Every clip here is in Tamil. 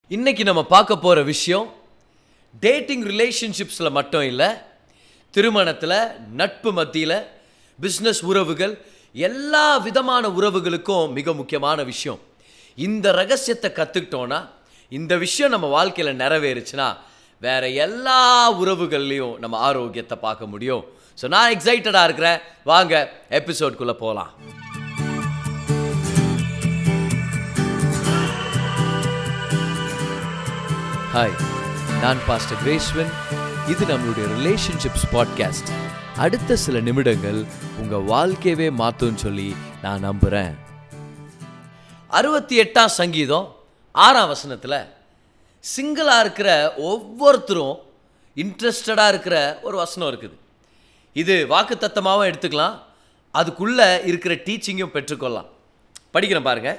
இன்னைக்கு நம்ம பார்க்க போகிற விஷயம் டேட்டிங் ரிலேஷன்ஷிப்ஸில் மட்டும் இல்லை திருமணத்தில் நட்பு மத்தியில் பிஸ்னஸ் உறவுகள் எல்லா விதமான உறவுகளுக்கும் மிக முக்கியமான விஷயம் இந்த ரகசியத்தை கற்றுக்கிட்டோன்னா இந்த விஷயம் நம்ம வாழ்க்கையில் நிறைவேறுச்சுன்னா வேற எல்லா உறவுகள்லையும் நம்ம ஆரோக்கியத்தை பார்க்க முடியும் ஸோ நான் எக்ஸைட்டடாக இருக்கிறேன் வாங்க எபிசோட்குள்ளே போகலாம் ஹாய் நான் பாஸ்டர் கிரேஸ்வன் இது நம்மளுடைய ரிலேஷன்ஷிப்ஸ் பாட்காஸ்ட் அடுத்த சில நிமிடங்கள் உங்கள் வாழ்க்கையவே மாற்றும்னு சொல்லி நான் நம்புகிறேன் அறுபத்தி எட்டாம் சங்கீதம் ஆறாம் வசனத்தில் சிங்கிளாக இருக்கிற ஒவ்வொருத்தரும் இன்ட்ரெஸ்டடாக இருக்கிற ஒரு வசனம் இருக்குது இது வாக்குத்தத்தமாகவும் எடுத்துக்கலாம் அதுக்குள்ளே இருக்கிற டீச்சிங்கும் பெற்றுக்கொள்ளலாம் படிக்கிறேன் பாருங்கள்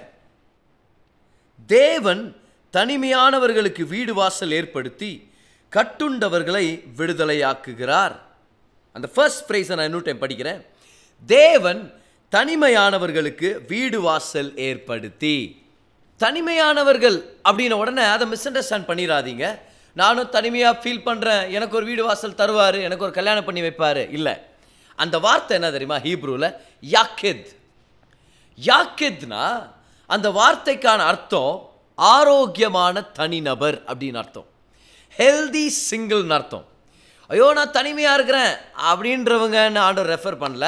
தேவன் தனிமையானவர்களுக்கு வீடு வாசல் ஏற்படுத்தி கட்டுண்டவர்களை விடுதலையாக்குகிறார் அந்த ஃபர்ஸ்ட் ஃப்ரேஸை நான் இன்னொரு டைம் படிக்கிறேன் தேவன் தனிமையானவர்களுக்கு வீடு வாசல் ஏற்படுத்தி தனிமையானவர்கள் அப்படின்ன உடனே அதை மிஸ் அண்டர்ஸ்டாண்ட் பண்ணிடாதீங்க நானும் தனிமையாக ஃபீல் பண்ணுறேன் எனக்கு ஒரு வீடு வாசல் தருவார் எனக்கு ஒரு கல்யாணம் பண்ணி வைப்பார் இல்லை அந்த வார்த்தை என்ன தெரியுமா ஹீப்ரூவில் யாக்கெத் யாக்கெத்னா அந்த வார்த்தைக்கான அர்த்தம் ஆரோக்கியமான தனிநபர் அப்படின்னு அர்த்தம் ஹெல்தி சிங்கிள்னு அர்த்தம் ஐயோ நான் தனிமையாக இருக்கிறேன் அப்படின்றவங்கன்னு ஆண்டவர் ரெஃபர் பண்ணல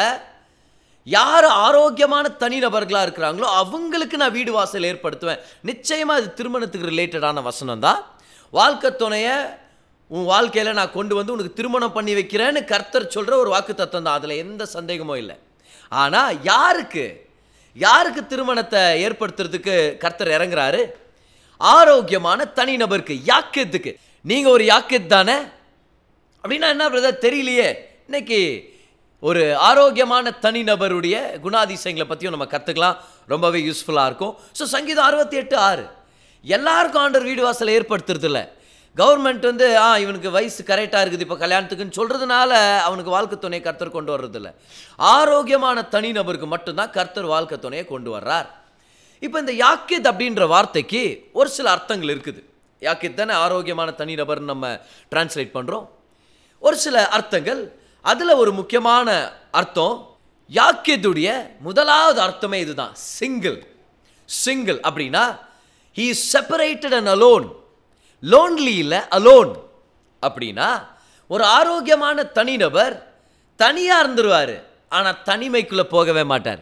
யார் ஆரோக்கியமான தனிநபர்களாக இருக்கிறாங்களோ அவங்களுக்கு நான் வீடு வாசல் ஏற்படுத்துவேன் நிச்சயமாக இது திருமணத்துக்கு ரிலேட்டடான வசனம் தான் வாழ்க்கை துணையை உன் வாழ்க்கையில் நான் கொண்டு வந்து உனக்கு திருமணம் பண்ணி வைக்கிறேன்னு கர்த்தர் சொல்கிற ஒரு வாக்கு தத்துவம் தான் அதில் எந்த சந்தேகமும் இல்லை ஆனால் யாருக்கு யாருக்கு திருமணத்தை ஏற்படுத்துறதுக்கு கர்த்தர் இறங்குறாரு ஆரோக்கியமான தனிநபருக்கு யாக்கெத்துக்கு நீங்கள் ஒரு யாக்கெத் தானே அப்படின்னா என்ன பிரதர் தெரியலையே இன்னைக்கு ஒரு ஆரோக்கியமான தனிநபருடைய குணாதிசயங்களை பற்றியும் நம்ம கற்றுக்கலாம் ரொம்பவே யூஸ்ஃபுல்லாக இருக்கும் ஸோ சங்கீதம் அறுபத்தி எட்டு ஆறு எல்லாருக்கும் ஆண்டர் வீடு வாசலை ஏற்படுத்துறது இல்லை கவர்மெண்ட் வந்து ஆ இவனுக்கு வயசு கரெக்டாக இருக்குது இப்போ கல்யாணத்துக்குன்னு சொல்கிறதுனால அவனுக்கு வாழ்க்கை துணையை கர்த்தர் கொண்டு வர்றதில்ல ஆரோக்கியமான தனிநபருக்கு மட்டும்தான் கர்த்தர் வாழ்க்கை துணையை கொண்டு வர்றார் இப்போ இந்த யாக்கித் அப்படின்ற வார்த்தைக்கு ஒரு சில அர்த்தங்கள் இருக்குது யாக்கித் தானே ஆரோக்கியமான தனிநபர்னு நம்ம டிரான்ஸ்லேட் பண்ணுறோம் ஒரு சில அர்த்தங்கள் அதில் ஒரு முக்கியமான அர்த்தம் யாக்கியதுடைய முதலாவது அர்த்தமே இதுதான் சிங்கிள் சிங்கிள் அப்படின்னா he separated and alone lonely இல்லை அலோன் அப்படின்னா ஒரு ஆரோக்கியமான தனிநபர் தனியாக இருந்துருவார் ஆனால் தனிமைக்குள்ளே போகவே மாட்டார்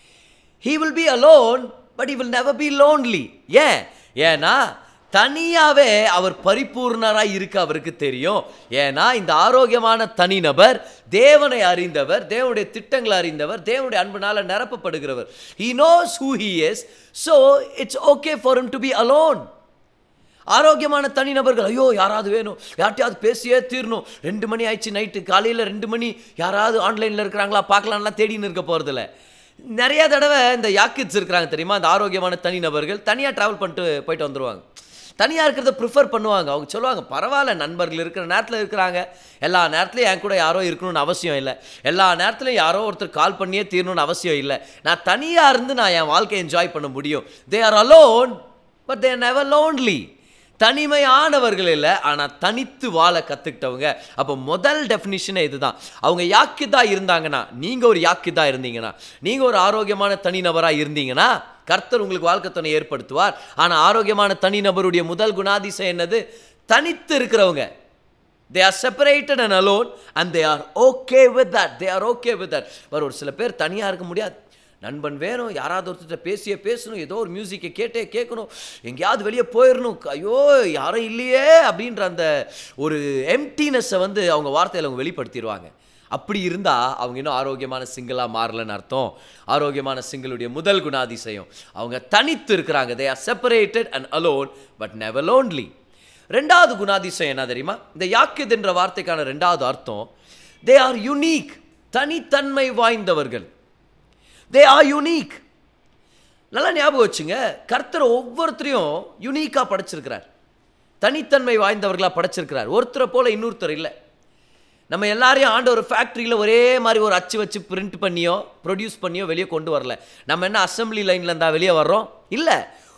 he will be alone but he will never be lonely ஏன் ஏன்னா தனியாகவே அவர் பரிபூர்ணராக இருக்க அவருக்கு தெரியும் ஏன்னா இந்த ஆரோக்கியமான தனிநபர் தேவனை அறிந்தவர் தேவனுடைய திட்டங்களை அறிந்தவர் தேவனுடைய அன்புனால நிரப்பப்படுகிறவர் he knows who he is so it's okay for him to be alone ஆரோக்கியமான தனிநபர்கள் ஐயோ யாராவது வேணும் யார்ட்டையாவது பேசியே தீரணும் ரெண்டு மணி ஆயிடுச்சு நைட்டு காலையில் ரெண்டு மணி யாராவது ஆன்லைனில் இருக்கிறாங்களா பார்க்கலாம்லாம் தேடின்னு இருக்க போகிறதில்ல நிறைய தடவை இந்த யாக்கிட்ஸ் இருக்கிறாங்க தெரியுமா இந்த ஆரோக்கியமான தனிநபர்கள் தனியாக ட்ராவல் பண்ணிட்டு போயிட்டு வந்துடுவாங்க தனியாக இருக்கிறத ப்ரிஃபர் பண்ணுவாங்க அவங்க சொல்லுவாங்க பரவாயில்ல நண்பர்கள் இருக்கிற நேரத்தில் இருக்கிறாங்க எல்லா நேரத்துலையும் என் கூட யாரோ இருக்கணும்னு அவசியம் இல்லை எல்லா நேரத்துலையும் யாரோ ஒருத்தர் கால் பண்ணியே தீரணும்னு அவசியம் இல்லை நான் தனியாக இருந்து நான் என் வாழ்க்கையை என்ஜாய் பண்ண முடியும் they are alone but they never lonely தனிமையானவர்கள் இல்லை ஆனால் தனித்து வாழ கற்றுக்கிட்டவங்க அப்போ முதல் டெஃபினிஷனே இதுதான் அவங்க யாக்கிதா இருந்தாங்கன்னா நீங்கள் ஒரு யாக்கிதா இருந்தீங்கன்னா நீங்கள் ஒரு ஆரோக்கியமான தனிநபராக இருந்தீங்கன்னா கர்த்தர் உங்களுக்கு வாழ்க்கை துணை ஏற்படுத்துவார் ஆனால் ஆரோக்கியமான தனிநபருடைய முதல் குணாதிசயம் என்னது தனித்து இருக்கிறவங்க they are separated and alone and they are okay with that they are okay with that but ஒரு சில பேர் தனியாக இருக்க முடியாது நண்பன் வேணும் யாராவது ஒருத்தர் பேசியே பேசணும் ஏதோ ஒரு மியூசிக்கை கேட்டே கேட்கணும் எங்கேயாவது வெளியே போயிடணும் ஐயோ யாரும் இல்லையே அப்படின்ற அந்த ஒரு எம்டினஸை வந்து அவங்க வார்த்தையில் அவங்க வெளிப்படுத்திடுவாங்க அப்படி இருந்தால் அவங்க இன்னும் ஆரோக்கியமான சிங்கிளாக மாறலன்னு அர்த்தம் ஆரோக்கியமான சிங்கிளுடைய முதல் குணாதிசயம் அவங்க தனித்து இருக்கிறாங்க they are separated and alone but never lonely ரெண்டாவது குணாதிசயம் என்ன தெரியுமா இந்த யாக்கித் என்ற வார்த்தைக்கான ரெண்டாவது அர்த்தம் தே ஆர் யுனீக் தனித்தன்மை வாய்ந்தவர்கள் தே ஆர் யூனிக் நல்லா ஞாபகம் வச்சுங்க கர்த்தர் ஒவ்வொருத்தரையும் யூனிக்காக படைச்சிருக்கிறார் தனித்தன்மை வாய்ந்தவர்களாக படைச்சிருக்கிறார் ஒருத்தரை போல இன்னொருத்தர் இல்லை நம்ம எல்லாரையும் ஆண்ட ஒரு ஃபேக்ட்ரியில் ஒரே மாதிரி ஒரு அச்சு வச்சு பிரிண்ட் பண்ணியோ ப்ரொடியூஸ் பண்ணியோ வெளியே கொண்டு வரல நம்ம என்ன அசம்பிளி லைனில் இருந்தால் வெளியே வர்றோம் இல்லை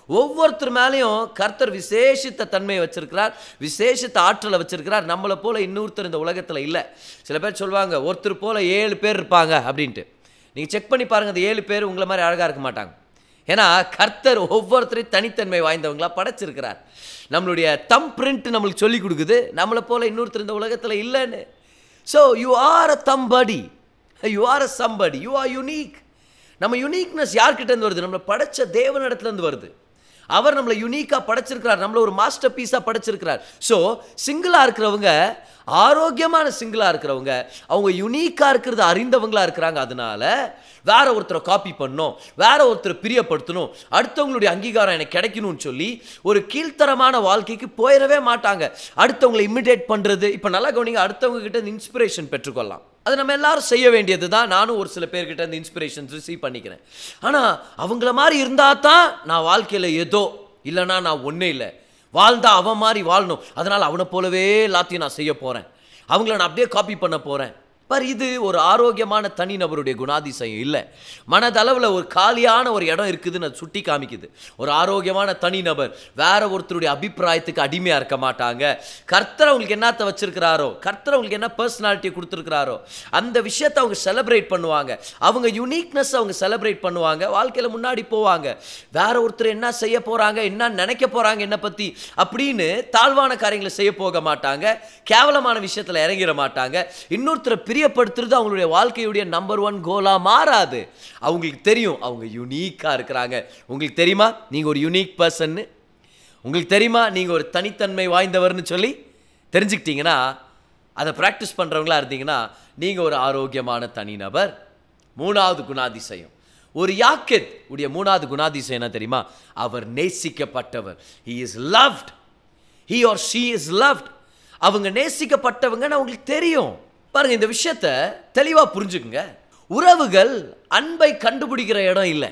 ஒவ்வொருத்தர் மேலேயும் கர்த்தர் விசேஷித்த தன்மையை வச்சிருக்கிறார் விசேஷித்த ஆற்றலை வச்சிருக்கிறார் நம்மளை போல இன்னொருத்தர் இந்த உலகத்தில் இல்லை சில பேர் சொல்லுவாங்க ஒருத்தர் போல ஏழு பேர் இருப்பாங்க அப்படின்ட்டு நீங்கள் செக் பண்ணி பாருங்கள் அந்த ஏழு பேர் உங்களை மாதிரி அழகாக இருக்க மாட்டாங்க ஏன்னா கர்த்தர் ஒவ்வொருத்தரையும் தனித்தன்மை வாய்ந்தவங்களா படைச்சிருக்கிறார் நம்மளுடைய தம் பிரிண்ட் நம்மளுக்கு சொல்லி கொடுக்குது நம்மளை போல இன்னொருத்தர் இந்த உலகத்தில் இல்லைன்னு ஸோ யூ ஆர் அ தம்படி you are a somebody you are unique நம்ம யுனீக்னஸ் யார்கிட்ட இருந்து வருது நம்மளை படைச்ச தேவனிடத்துல இருந்து வருது அவர் நம்மளை யுனீக்காக படைச்சிருக்கிறார் நம்மள ஒரு மாஸ்டர் பீஸாக படைச்சிருக்கிறார் ஸோ சிங்கிளாக இருக்கிறவங்க ஆரோக்கியமான சிங்கிளாக இருக்கிறவங்க அவங்க யுனீக்காக இருக்கிறது அறிந்தவங்களா இருக்கிறாங்க அதனால வேற ஒருத்தரை காப்பி பண்ணணும் வேற ஒருத்தரை பிரியப்படுத்தணும் அடுத்தவங்களுடைய அங்கீகாரம் எனக்கு கிடைக்கணும்னு சொல்லி ஒரு கீழ்த்தரமான வாழ்க்கைக்கு போயிடவே மாட்டாங்க அடுத்தவங்களை இமிடேட் பண்ணுறது இப்போ நல்லா கவனிங்க அடுத்தவங்க கிட்ட இருந்து இன்ஸ்பிரேஷன் பெற்றுக்கொள்ளலாம் அது நம்ம எல்லாரும் செய்ய வேண்டியது தான் நானும் ஒரு சில பேர்கிட்ட இந்த இன்ஸ்பிரேஷன் ரிசீவ் பண்ணிக்கிறேன் ஆனால் அவங்கள மாதிரி இருந்தால் தான் நான் வாழ்க்கையில் ஏதோ இல்லைன்னா நான் ஒன்றே இல்லை வாழ்ந்தா அவன் மாதிரி வாழணும் அதனால் அவனை போலவே எல்லாத்தையும் நான் செய்ய போகிறேன் அவங்கள நான் அப்படியே காப்பி பண்ண போகிறேன் பார் இது ஒரு ஆரோக்கியமான தனிநபருடைய குணாதிசயம் இல்லை மனதளவில் ஒரு காலியான ஒரு இடம் இருக்குதுன்னு அது சுட்டி காமிக்குது ஒரு ஆரோக்கியமான தனிநபர் வேற ஒருத்தருடைய அபிப்பிராயத்துக்கு அடிமையாக இருக்க மாட்டாங்க கர்த்தர் அவங்களுக்கு என்னத்தை வச்சிருக்கிறாரோ கர்த்தர் அவங்களுக்கு என்ன பர்சனாலிட்டியை கொடுத்துருக்கிறாரோ அந்த விஷயத்தை அவங்க செலிப்ரேட் பண்ணுவாங்க அவங்க யுனிக்னஸ் அவங்க செலிப்ரேட் பண்ணுவாங்க வாழ்க்கையில் முன்னாடி போவாங்க வேற ஒருத்தர் என்ன செய்ய போகிறாங்க என்ன நினைக்க போகிறாங்க என்னை பற்றி அப்படின்னு தாழ்வான காரியங்களை செய்ய போக மாட்டாங்க கேவலமான விஷயத்தில் இறங்கிட மாட்டாங்க இன்னொருத்தரை பிரியப்படுத்துறது அவங்களுடைய வாழ்க்கையுடைய நம்பர் ஒன் கோலாக மாறாது அவங்களுக்கு தெரியும் அவங்க யுனீக்காக இருக்கிறாங்க உங்களுக்கு தெரியுமா நீங்கள் ஒரு யுனீக் பர்சன்னு உங்களுக்கு தெரியுமா நீங்கள் ஒரு தனித்தன்மை வாய்ந்தவர்னு சொல்லி தெரிஞ்சுக்கிட்டீங்கன்னா அதை ப்ராக்டிஸ் பண்ணுறவங்களா இருந்தீங்கன்னா நீங்கள் ஒரு ஆரோக்கியமான தனிநபர் மூணாவது குணாதிசயம் ஒரு யாக்கெத் உடைய மூணாவது குணாதிசயம் என்ன தெரியுமா அவர் நேசிக்கப்பட்டவர் he is loved he or she is loved அவங்க நேசிக்கப்பட்டவங்கன்னு அவங்களுக்கு தெரியும் பாருங்க இந்த விஷயத்த தெளிவாக புரிஞ்சுக்குங்க உறவுகள் அன்பை கண்டுபிடிக்கிற இடம் இல்லை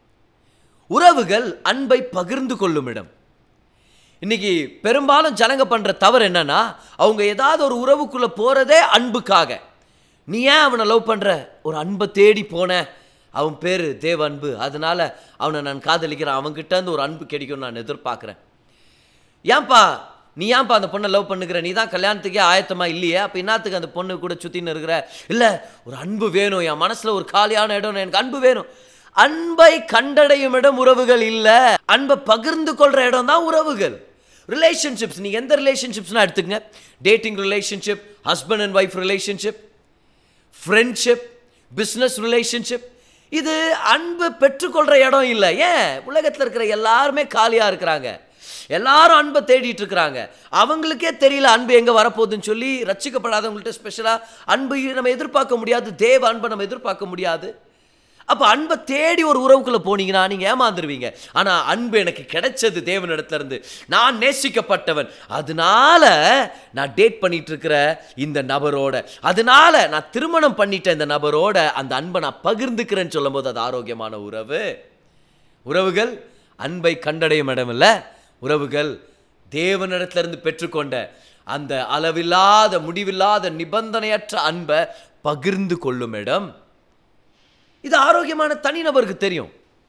உறவுகள் அன்பை பகிர்ந்து கொள்ளும் இடம் இன்னைக்கு பெரும்பாலும் ஜனங்க பண்ற தவறு என்னன்னா அவங்க ஏதாவது ஒரு உறவுக்குள்ள போறதே அன்புக்காக நீ ஏன் அவனை லவ் பண்ற ஒரு அன்பை தேடி போன அவன் பேரு தேவ அன்பு அதனால அவனை நான் காதலிக்கிறேன் அவன்கிட்ட இருந்து ஒரு அன்பு கிடைக்கும்னு நான் எதிர்பார்க்குறேன் ஏன்பா நீ ஏன்பா அந்த பொண்ணை லவ் பண்ணுகிற நீ தான் கல்யாணத்துக்கே ஆயத்தமா இல்லையே அப்போ என்னத்துக்கு அந்த பொண்ணு கூட சுற்றின்னு இருக்கிற இல்லை ஒரு அன்பு வேணும் என் மனசில் ஒரு காலியான இடம் எனக்கு அன்பு வேணும் அன்பை கண்டடையும் இடம் உறவுகள் இல்லை அன்பை பகிர்ந்து கொள்கிற இடம் தான் உறவுகள் ரிலேஷன்ஷிப்ஸ் நீ எந்த ரிலேஷன்ஷிப்ஸ்னா எடுத்துக்கங்க dating relationship husband and wife relationship friendship business relationship இது அன்பு பெற்றுக்கொள்கிற இடம் இல்லை ஏன் உலகத்தில் இருக்கிற எல்லாருமே காலியாக இருக்கிறாங்க எல்லாரும் அன்பை தேடிட்டு இருக்கிறாங்க அவங்களுக்கே தெரியல அன்பு எங்கே வரப்போகுதுன்னு சொல்லி ரட்சிக்கப்படாதவங்கள்ட்ட ஸ்பெஷலாக அன்பு நம்ம எதிர்பார்க்க முடியாது தேவ அன்பை நம்ம எதிர்பார்க்க முடியாது அப்போ அன்பை தேடி ஒரு உறவுக்குள்ளே போனீங்கன்னா நீங்கள் ஏமாந்துருவீங்க ஆனால் அன்பு எனக்கு கிடைச்சது தேவனிடத்துல இருந்து நான் நேசிக்கப்பட்டவன் அதனால நான் டேட் பண்ணிட்டு இருக்கிற இந்த நபரோட அதனால நான் திருமணம் பண்ணிட்ட இந்த நபரோட அந்த அன்பை நான் பகிர்ந்துக்கிறேன்னு சொல்லும்போது அது ஆரோக்கியமான உறவு உறவுகள் அன்பை கண்டடையும் இடம் இல்லை உறவுகள் தேவனிடத்திலிருந்து பெற்றுக்கொண்ட அந்த அளவில்லாத முடிவில்லாத நிபந்தனையற்ற அன்பை பகிர்ந்து கொள்ளும் இடம் இது ஆரோக்கியமான தனிநபருக்கு தெரியும்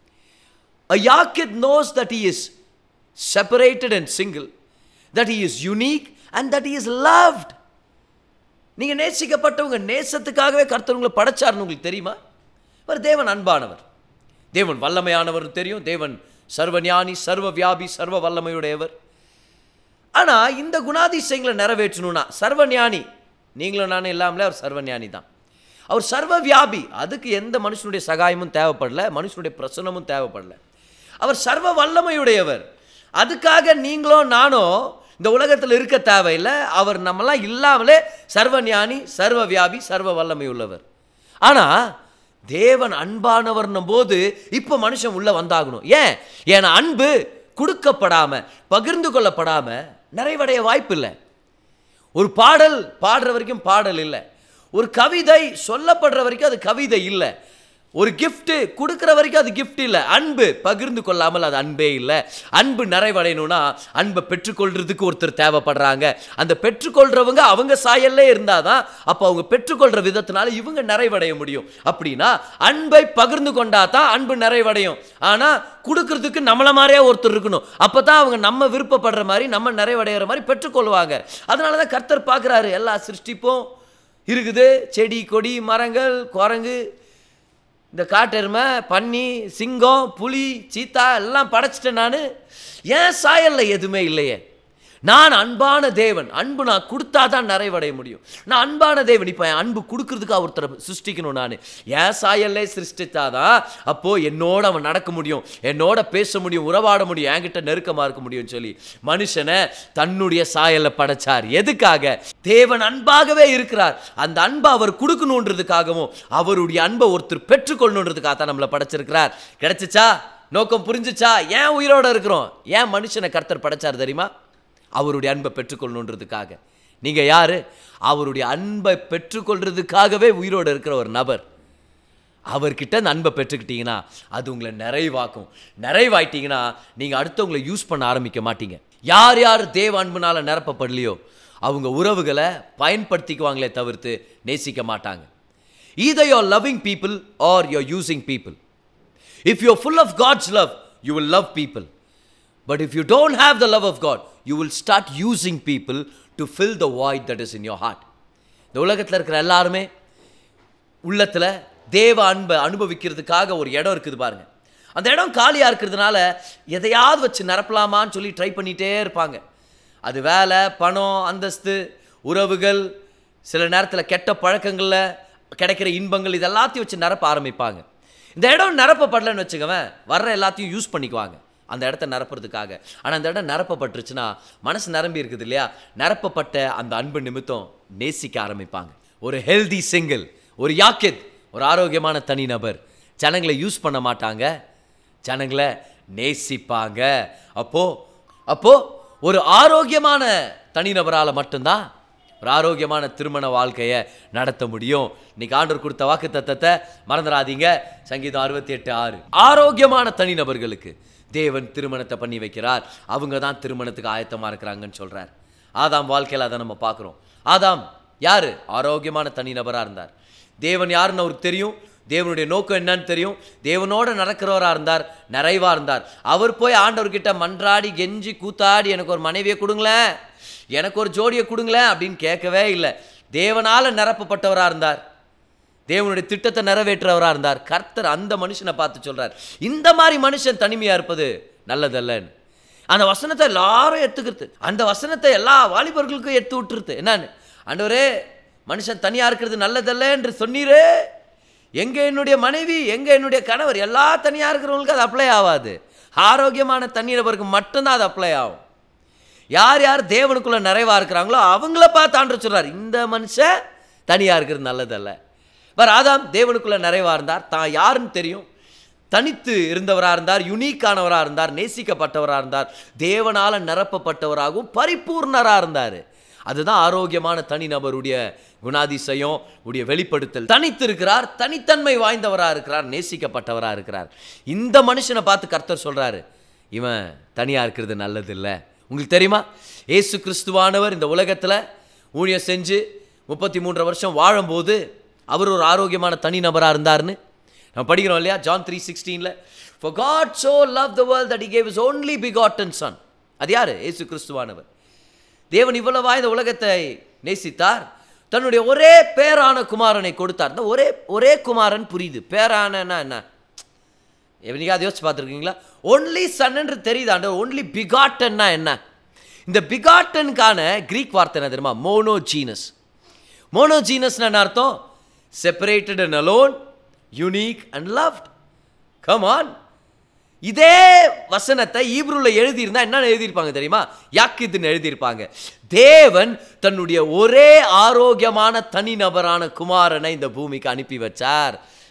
A Yakid knows that he is separated and single, that he is unique and that he is loved. நீங்க நேசிக்கப்பட்டவங்க நேசத்துக்காகவே கர்த்தர் உங்களை படைச்சாருன்னு உங்களுக்கு தெரியுமா அவர் தேவன் அன்பானவர் தேவன் வல்லமையானவர் தெரியும் தேவன் சர்வ ஞானி சர்வ வியாபி சர்வ வல்லமையுடையவர் ஆனா இந்த குணாதிசயங்களை நிறைவேற்றணும்னா சர்வ ஞானி நீங்களும் நானும் இல்லாமலே அவர் சர்வ ஞானி தான் அவர் சர்வ வியாபி அதுக்கு எந்த மனுஷனுடைய சகாயமும் தேவைப்படல மனுஷனுடைய பிரசனமும் தேவைப்படல அவர் சர்வ வல்லமையுடையவர் அதுக்காக நீங்களும் நானும் இந்த உலகத்தில் இருக்க தேவையில்லை அவர் நம்மலாம் இல்லாமலே சர்வ ஞானி சர்வ வியாபி சர்வ வல்லமை உள்ளவர் ஆனால் தேவன் அன்பானவர்னும் போது இப்போ மனுஷன் உள்ள வந்தாகணும் ஏன் ஏன்னா அன்பு கொடுக்கப்படாம பகிர்ந்து கொள்ளப்படாம நிறைவடைய வாய்ப்பு இல்லை ஒரு பாடல் பாடுற வரைக்கும் பாடல் இல்லை ஒரு கவிதை சொல்லப்படுற வரைக்கும் அது கவிதை இல்லை ஒரு gift கொடுக்குற வரைக்கும் அது gift இல்லை அன்பு பகிர்ந்து கொள்ளாமல் அது அன்பே இல்லை அன்பு நிறைவடையணும்னா அன்பை பெற்றுக்கொள்றதுக்கு ஒருத்தர் தேவைப்படுறாங்க அந்த பெற்றுக்கொள்றவங்க அவங்க சாயல்லே இருந்தாதான் அப்போ அவங்க பெற்றுக்கொள்ற விதத்தினால இவங்க நிறைவடைய முடியும் அப்படின்னா அன்பை பகிர்ந்து கொண்டா தான் அன்பு நிறைவடையும் ஆனா கொடுக்கறதுக்கு நம்மள மாதிரியே ஒருத்தர் இருக்கணும் அப்பதான் அவங்க நம்ம விருப்பப்படுற மாதிரி நம்ம நிறைவடைகிற மாதிரி பெற்றுக்கொள்வாங்க அதனால தான் கர்த்தர் பார்க்குறாரு எல்லா சிருஷ்டிப்பும் இருக்குது செடி கொடி மரங்கள் குரங்கு இந்த காட்டெருமை பன்னி சிங்கம் புலி சீத்தா எல்லாம் படைச்சிட்டேன் நான் ஏன் சாயல்ல எதுவுமே இல்லையே நான் அன்பான தேவன் அன்பு நான் கொடுத்தா தான் நிறைவடைய முடியும் நான் அன்பான தேவன் இப்போ என் அன்பு கொடுக்கறதுக்கு ஒருத்தரை சிருஷ்டிக்கணும் நான் என் சாயல்லே சிருஷ்டித்தாதான் அப்போது என்னோட அவன் நடக்க முடியும் என்னோட பேச முடியும் உறவாட முடியும் என்கிட்ட நெருக்கமாக இருக்க முடியும்னு சொல்லி மனுஷனை தன்னுடைய சாயல்ல படைச்சார் எதுக்காக தேவன் அன்பாகவே இருக்கிறார் அந்த அன்பை அவர் கொடுக்கணுன்றதுக்காகவும் அவருடைய அன்பை ஒருத்தர் பெற்றுக்கொள்ளணுன்றதுக்காக தான் நம்மளை படைச்சிருக்கிறார் கிடைச்சிச்சா நோக்கம் புரிஞ்சுச்சா ஏன் உயிரோட இருக்கிறோம் ஏன் மனுஷனை கர்த்தர் படைச்சார் தெரியுமா அவருடைய அன்பை பெற்றுக்கொள்ளணுன்றதுக்காக நீங்க யாரு அவருடைய அன்பை பெற்றுக்கொள்றதுக்காகவே உயிரோடு இருக்கிற ஒரு நபர் அவர்கிட்ட அந்த அன்பை பெற்றுக்கிட்டீங்கன்னா அது உங்களை நிறைவாக்கும் நிறைவாயிட்டீங்கன்னா நீங்கள் அடுத்தவங்களை யூஸ் பண்ண ஆரம்பிக்க மாட்டீங்க யார் யார் தேவ அன்புனால நிரப்பப்படலையோ அவங்க உறவுகளை பயன்படுத்திக்குவாங்களே தவிர்த்து நேசிக்க மாட்டாங்க either you're loving people or you're using people if you're full of god's love you will love people but if you don't have the love of god you will start using people to fill the void that is in your heart இந்த உலகத்தில் இருக்கிற எல்லாருமே உள்ளத்தில் தேவ அன்பை அனுபவிக்கிறதுக்காக ஒரு இடம் இருக்குது பாருங்க அந்த இடம் காலியாக இருக்கிறதுனால எதையாவது வச்சு நிரப்பலாமான்னு சொல்லி ட்ரை பண்ணிகிட்டே இருப்பாங்க அது வேலை பணம் அந்தஸ்து உறவுகள் சில நேரத்தில் கெட்ட பழக்கங்களில் கிடைக்கிற இன்பங்கள் இது எல்லாத்தையும் வச்சு நிரப்ப ஆரம்பிப்பாங்க இந்த இடம் நிரப்பப்படலைன்னு வச்சுக்கவேன் வர்ற எல்லாத்தையும் யூஸ் பண்ணிக்குவாங்க அந்த இடத்த நிரப்புறதுக்காக ஆனால் அந்த இடம் நிரப்பப்பட்டுருச்சுன்னா மனசு நிரம்பி இருக்குது இல்லையா நிரப்பப்பட்ட அந்த அன்பு நிமித்தம் நேசிக்க ஆரம்பிப்பாங்க ஒரு ஹெல்தி சிங்கிள் ஒரு யாக்கித் ஒரு ஆரோக்கியமான தனிநபர் ஜனங்களை யூஸ் பண்ண மாட்டாங்க ஜனங்களை நேசிப்பாங்க அப்போ அப்போ ஒரு ஆரோக்கியமான தனிநபரால் மட்டும்தான் ஒரு ஆரோக்கியமான திருமண வாழ்க்கையை நடத்த முடியும் இன்னைக்கு ஆண்டவர் கொடுத்த வாக்கு தத்தத்தை மறந்துடாதீங்க சங்கீதம் அறுபத்தி எட்டு ஆறு ஆரோக்கியமான தனிநபர்களுக்கு தேவன் திருமணத்தை பண்ணி வைக்கிறார் அவங்க தான் திருமணத்துக்கு ஆயத்தமாக இருக்கிறாங்கன்னு சொல்றார் ஆதாம் வாழ்க்கையில் அதை நம்ம பார்க்குறோம் ஆதாம் யாரு ஆரோக்கியமான தனிநபராக இருந்தார் தேவன் யாருன்னு அவருக்கு தெரியும் தேவனுடைய நோக்கம் என்னன்னு தெரியும் தேவனோட நடக்கிறவராக இருந்தார் நிறைவாக இருந்தார் அவர் போய் ஆண்டவர்கிட்ட மன்றாடி கெஞ்சி கூத்தாடி எனக்கு ஒரு மனைவியை கொடுங்களேன் எனக்கு ஒரு ஜோடியை கொடுங்களேன் அப்படின்னு கேட்கவே இல்லை தேவனால் நிரப்பப்பட்டவராக இருந்தார் தேவனுடைய திட்டத்தை நிறைவேற்றவராக இருந்தார் கர்த்தர் அந்த மனுஷனை பார்த்து சொல்றார் இந்த மாதிரி மனுஷன் தனிமையாக இருப்பது நல்லதல்லன்னு அந்த வசனத்தை எல்லாரும் எடுத்துக்கிறது அந்த வசனத்தை எல்லா வாலிபர்களுக்கும் எடுத்து விட்டுருது என்னன்னு ஆண்டவரே மனுஷன் தனியாக இருக்கிறது நல்லதல்ல என்று சொன்னீரே எங்கே என்னுடைய மனைவி எங்கே என்னுடைய கணவர் எல்லா தனியாக இருக்கிறவங்களுக்கு அது அப்ளை ஆகாது ஆரோக்கியமான தண்ணீரவருக்கு மட்டும்தான் அது அப்ளை ஆகும் யார் யார் தேவனுக்குள்ள நிறைவா இருக்கிறாங்களோ அவங்கள பார்த்து ஆண்டு சொல்றார் இந்த மனுஷன் தனியாக இருக்கிறது நல்லதல்ல வேறு ஆதாம் தேவனுக்குள்ள நிறைவா இருந்தார் தான் யாருன்னு தெரியும் தனித்து இருந்தவராக இருந்தார் யுனீக்கானவராக இருந்தார் நேசிக்கப்பட்டவராக இருந்தார் தேவனால் நிரப்பப்பட்டவராகவும் பரிபூர்ணராக இருந்தார் அதுதான் ஆரோக்கியமான தனிநபருடைய குணாதிசயம் உடைய வெளிப்படுத்தல் தனித்து இருக்கிறார் தனித்தன்மை வாய்ந்தவராக இருக்கிறார் நேசிக்கப்பட்டவராக இருக்கிறார் இந்த மனுஷனை பார்த்து கர்த்தர் சொல்றாரு இவன் தனியாக இருக்கிறது நல்லதில்லை உங்களுக்கு தெரியுமா ஏசு கிறிஸ்துவானவர் இந்த உலகத்தில் ஊழியம் செஞ்சு முப்பத்தி மூன்று வருஷம் வாழும்போது அவர் ஒரு ஆரோக்கியமான தனி நபராக இருந்தார்னு நம்ம படிக்கிறோம் இல்லையா ஜான் த்ரீ சிக்ஸ்டீனில் for God so loved the world that he gave his only begotten son அது யார் ஏசு கிறிஸ்துவானவர் தேவன் இவ்வளவா இந்த உலகத்தை நேசித்தார் தன்னுடைய ஒரே பேரான குமாரனை கொடுத்தார் இந்த ஒரே ஒரே குமாரன் புரியுது பேரானன்னா என்ன எவனிக்காவது யோசிச்சு பார்த்துருக்கீங்களா ஒன்லி சன் என்று தெரியுது ஆண்டவர் ஒன்லி பிகாட்டன்னா என்ன இந்த பிகாட்டனுக்கான கிரீக் வார்த்தை என்ன தெரியுமா மோனோஜீனஸ் மோனோஜீனஸ்னு என்ன அர்த்தம் separated and alone unique and loved come on இதே வசனத்தை ஈப்ரூல எழுதியிருந்தா என்ன எழுதியிருப்பாங்க தெரியுமா யாக்கிதுன்னு எழுதியிருப்பாங்க தேவன் தன்னுடைய ஒரே ஆரோக்கியமான தனிநபரான குமாரனை இந்த பூமிக்கு அனுப்பி வச்சார்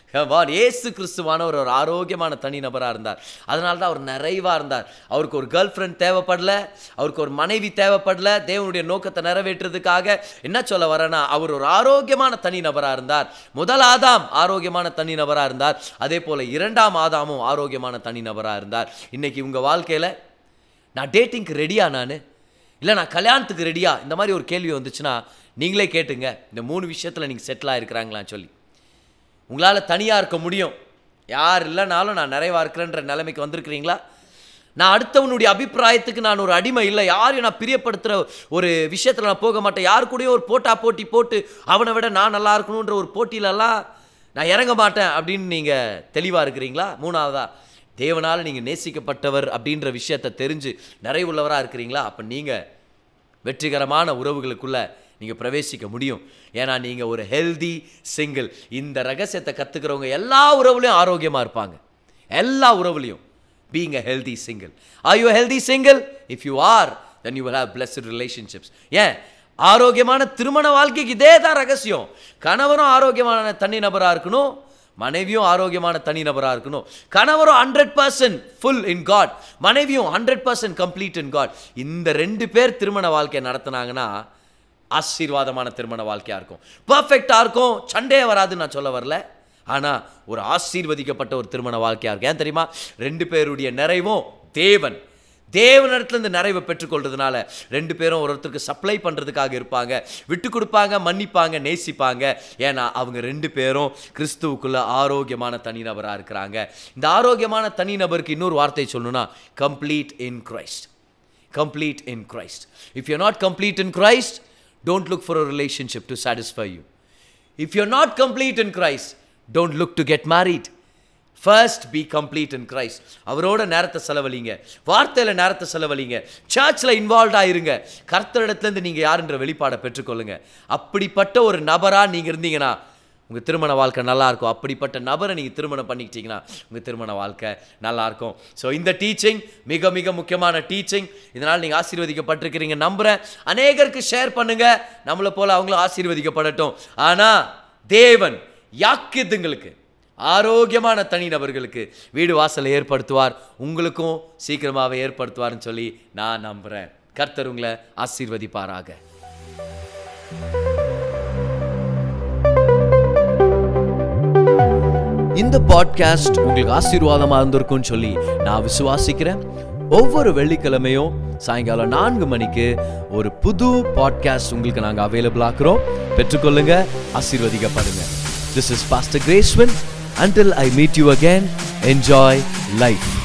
வான் ஏசு கிறிஸ்துவானவர் ஒரு ஆரோக்கியமான தனி நபராக இருந்தார் அதனால தான் அவர் நிறைவாக இருந்தார் அவருக்கு ஒரு கேர்ள் ஃப்ரெண்ட் தேவைப்படல அவருக்கு ஒரு மனைவி தேவைப்படல தேவனுடைய நோக்கத்தை நிறைவேற்றுறதுக்காக என்ன சொல்ல வரேன்னா அவர் ஒரு ஆரோக்கியமான தனி நபராக இருந்தார் முதல் ஆதாம் ஆரோக்கியமான தனி நபராக இருந்தார் அதே போல் இரண்டாம் ஆதாமும் ஆரோக்கியமான தனி நபராக இருந்தார் இன்னைக்கு உங்கள் வாழ்க்கையில் நான் டேட்டிங்க்கு ரெடியா நான் இல்லை நான் கல்யாணத்துக்கு ரெடியா இந்த மாதிரி ஒரு கேள்வி வந்துச்சுன்னா நீங்களே கேட்டுங்க இந்த மூணு விஷயத்தில் நீங்கள் செட்டில் ஆகிருக்கிறாங்களான்னு சொல்லி உங்களால் தனியாக இருக்க முடியும் யார் இல்லைனாலும் நான் நிறைவா இருக்கிறேன்ற நிலைமைக்கு வந்திருக்கிறீங்களா நான் அடுத்தவனுடைய அபிப்பிராயத்துக்கு நான் ஒரு அடிமை இல்லை யாரையும் நான் பிரியப்படுத்துகிற ஒரு விஷயத்தில் நான் போக மாட்டேன் யார் கூடயும் ஒரு போட்டா போட்டி போட்டு அவனை விட நான் நல்லா இருக்கணுன்ற ஒரு போட்டியிலலாம் நான் இறங்க மாட்டேன் அப்படின்னு நீங்கள் தெளிவாக இருக்கிறீங்களா மூணாவதா தேவனால் நீங்கள் நேசிக்கப்பட்டவர் அப்படின்ற விஷயத்தை தெரிஞ்சு நிறைவுள்ளவராக இருக்கிறீங்களா அப்போ நீங்கள் வெற்றிகரமான உறவுகளுக்குள்ள நீங்கள் பிரவேசிக்க முடியும் ஏன்னா நீங்கள் ஒரு ஹெல்தி சிங்கிள் இந்த ரகசியத்தை கற்றுக்கிறவங்க எல்லா உறவுலையும் ஆரோக்கியமாக இருப்பாங்க எல்லா உறவுலையும் being a healthy single are you healthy single if you are then you will have blessed relationships ஏன் ஆரோக்கியமான திருமண வாழ்க்கைக்கு இதே தான் ரகசியம் கணவரும் ஆரோக்கியமான தனி நபராக இருக்கணும் மனைவியும் ஆரோக்கியமான தனி நபராக இருக்கணும் கணவரும் hundred percent full in God மனைவியும் hundred percent complete in God இந்த ரெண்டு பேர் திருமண வாழ்க்கையை நடத்துனாங்கன்னா ஆசீர்வாதமான திருமண வாழ்க்கையாக இருக்கும் பர்ஃபெக்டாக இருக்கும் சண்டையே வராதுன்னு நான் சொல்ல வரல ஆனால் ஒரு ஆசீர்வதிக்கப்பட்ட ஒரு திருமண வாழ்க்கையாக இருக்கும் ஏன் தெரியுமா ரெண்டு பேருடைய நிறைவும் தேவன் தேவனிடத்துலேருந்து நிறைவை பெற்றுக்கொள்றதுனால ரெண்டு பேரும் ஒருத்தருக்கு சப்ளை பண்ணுறதுக்காக இருப்பாங்க விட்டு கொடுப்பாங்க மன்னிப்பாங்க நேசிப்பாங்க ஏன்னா அவங்க ரெண்டு பேரும் கிறிஸ்துவுக்குள்ள ஆரோக்கியமான தனிநபராக இருக்கிறாங்க இந்த ஆரோக்கியமான தனிநபருக்கு இன்னொரு வார்த்தை சொல்லணும்னா complete in Christ complete in Christ. If you're not complete in Christ, don't look for a relationship to satisfy you. If you're not complete in Christ, don't look to get married. First be complete in Christ அவரோட நேரத்தை செலவழிங்க வார்த்தையில் நேரத்தை செலவழிங்க சர்ச்சில் இன்வால்வ் ஆயிருங்க கர்த்தரிடத்துலேருந்து நீங்கள் யாருன்ற வெளிப்பாடை பெற்றுக்கொள்ளுங்க அப்படிப்பட்ட ஒரு நபராக நீங்கள் இருந்தீங்கன்னா உங்கள் திருமண வாழ்க்கை நல்லா இருக்கும் அப்படிப்பட்ட நபரை நீங்கள் திருமணம் பண்ணிக்கிட்டீங்கன்னா உங்கள் திருமண வாழ்க்கை நல்லா இருக்கும் ஸோ இந்த டீச்சிங் மிக மிக முக்கியமான டீச்சிங் இதனால் நீங்கள் ஆசீர்வதிக்கப்பட்டிருக்கிறீங்க நம்புகிறேன் அநேகருக்கு ஷேர் பண்ணுங்க நம்மளை போல் அவங்களும் ஆசீர்வதிக்கப்படட்டும் ஆனால் தேவன் யாக்கியத்துங்களுக்கு ஆரோக்கியமான தனிநபர்களுக்கு வீடு வாசலை ஏற்படுத்துவார் உங்களுக்கும் சீக்கிரமாகவே ஏற்படுத்துவார்னு சொல்லி நான் நம்புகிறேன் கர்த்தர் உங்களை ஆசீர்வதிப்பாராக இந்த பாட்காஸ்ட் உங்களுக்கு ஆசீர்வாதமாக இருந்திருக்கும்னு சொல்லி நான் விசுவாசிக்கிறேன் ஒவ்வொரு வெள்ளிக்கிழமையும் சாயங்காலம் நான்கு மணிக்கு ஒரு புது பாட்காஸ்ட் உங்களுக்கு நாங்கள் அவைலபிள் ஆக்குறோம் பெற்றுக்கொள்ளுங்க ஆசீர்வதிக்கப்படுங்க this is pastor Gracewin until I meet you again, enjoy life.